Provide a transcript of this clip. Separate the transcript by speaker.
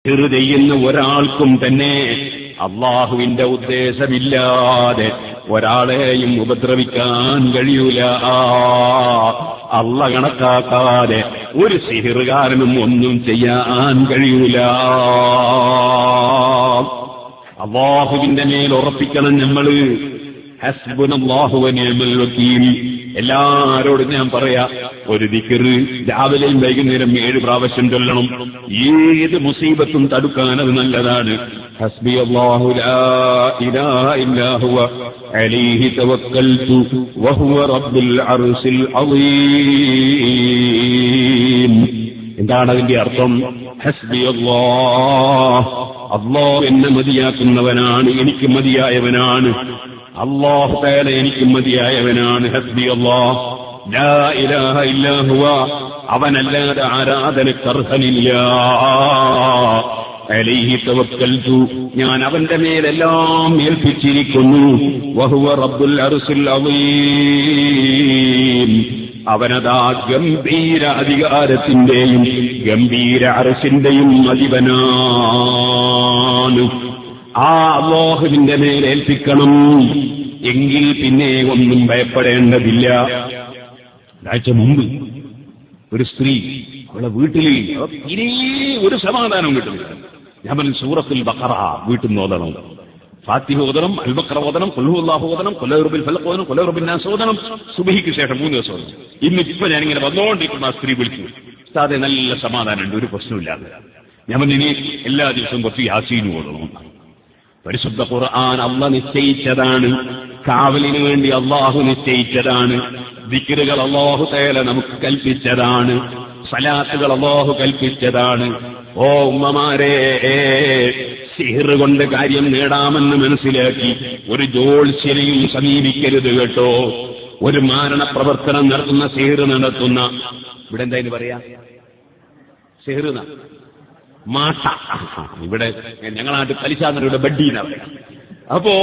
Speaker 1: സിഹ്റ് ചെയ്യുന്ന ഒരാൾക്കും തന്നെ അള്ളാഹുവിന്റെ ഉദ്ദേശമില്ലാതെ ഒരാളെയും ഉപദ്രവിക്കാൻ കഴിയൂല അള്ള കണക്കാക്കാതെ ഒരു സിഹിറുകാരനും ഒന്നും ചെയ്യാൻ കഴിയൂല അള്ളാഹുവിന്റെ മേൽ ഉറപ്പിക്കണം നമ്മള് ഹസ്ബുനല്ലാഹുവനിയമൽ വക്കീൽ എല്ലാരോടും ഞാൻ പറയാ ഒരു ദിക്കറ് രാവിലെയും വൈകുന്നേരം ഏഴ് പ്രാവശ്യം ചൊല്ലണം ഏത് മുസീബത്തും തടുക്കാൻ അത് നല്ലതാണ് ഹസ്ബി അല്ലാഹു ലാ ഇലാഹ ഇല്ലാ ഹുവ അലൈഹി തവക്കൽതു വഹുവ റബ്ബുൽ അർശിൽ അളീം എന്താണ് അതിന്റെ അർത്ഥം ഹസ്ബി അല്ലാഹ് അള്ളാഹ് എന്നെ മതിയാക്കുന്നവനാണ് എനിക്ക് മതിയായവനാണ് അള്ളാഹു തേല എനിക്ക് മതിയായവനാണ് ഹസ്ബി അള്ളാഹ് ലാ ഇലാഹ ഇല്ലാ ഹുവ അവനല്ലാതെ ആരാധനക്കർഹനില്ല അലൈഹി തവക്കൽതു ഞാൻ അവന്റെ മേലെല്ലാം ഏൽപ്പിച്ചിരിക്കുന്നു വഹുവ റബ്ബുൽ അർശിൽ അളീം അവനതാ ഗംഭീര അധികാരത്തിന്റെയും ഗംഭീര അറസിന്റെയും അധിപനാണ് ആ അള്ളാഹുവിന്റെ മേലേൽപ്പിക്കണം എങ്കിൽ പിന്നെ ഒന്നും ഭയപ്പെടേണ്ടതില്ല ഒരാഴ്ച മുമ്പ് ഒരു സ്ത്രീ അവളെ വീട്ടിൽ ഇനി ഒരു സമാധാനം കിട്ടുന്നില്ല ഞാൻ പറഞ്ഞു സൂറത്തിൽ ബക്കറ വീട്ടിൽ നിന്ന് ഓതണം ഫാത്തിഹ ഓതണം അൽബക്കറ ഓതണം കൊല്ലുല്ലാഹു ഓതണം കൊല്ലറുബിൽ ഫലക്ക് ഓതണം കൊല്ലറുബിൻ നാസ് ഓതണം സുബഹിക്ക് ശേഷം മൂന്ന് ദിവസം ഓതണം ഇന്ന് ഇപ്പൊ ഞാനിങ്ങനെ വന്നുകൊണ്ടിരിക്കുന്ന ആ സ്ത്രീ വിളിച്ചു ഉസ്താദെ നല്ല സമാധാനമുണ്ട് ഒരു പ്രശ്നമില്ലാതെ ഞാൻ പറഞ്ഞു ഇനി എല്ലാ ദിവസവും കുറച്ച് യാസീനും ഓതണം പരിശുദ്ധ ഖുർആൻ അള്ള നിശ്ചയിച്ചതാണ് കാവലിന് വേണ്ടി അള്ളാഹു നിശ്ചയിച്ചതാണ് ദിക്കറുകൾ അള്ളാഹു തേല നമുക്ക് കൽപ്പിച്ചതാണ് സലാത്തുകൾ അള്ളാഹു കൽപ്പിച്ചതാണ് ഓ ഉമ്മമാരെ സിഹിർ കൊണ്ട് കാര്യം നേടാമെന്ന് മനസ്സിലാക്കി ഒരു ജോത്സ്യനെയും സമീപിക്കരുത് കേട്ടോ ഒരു മാരണ പ്രവർത്തനം നടത്തുന്ന സിഹിർ നടത്തുന്ന ഇവിടെ എന്തായാലും പറയാ സിഹിർ മാട്ട ഇവിടെ ഞങ്ങളാട്ട് കലിശാന്നരുടെ ബഡ്ഡീന പറയാം അപ്പോ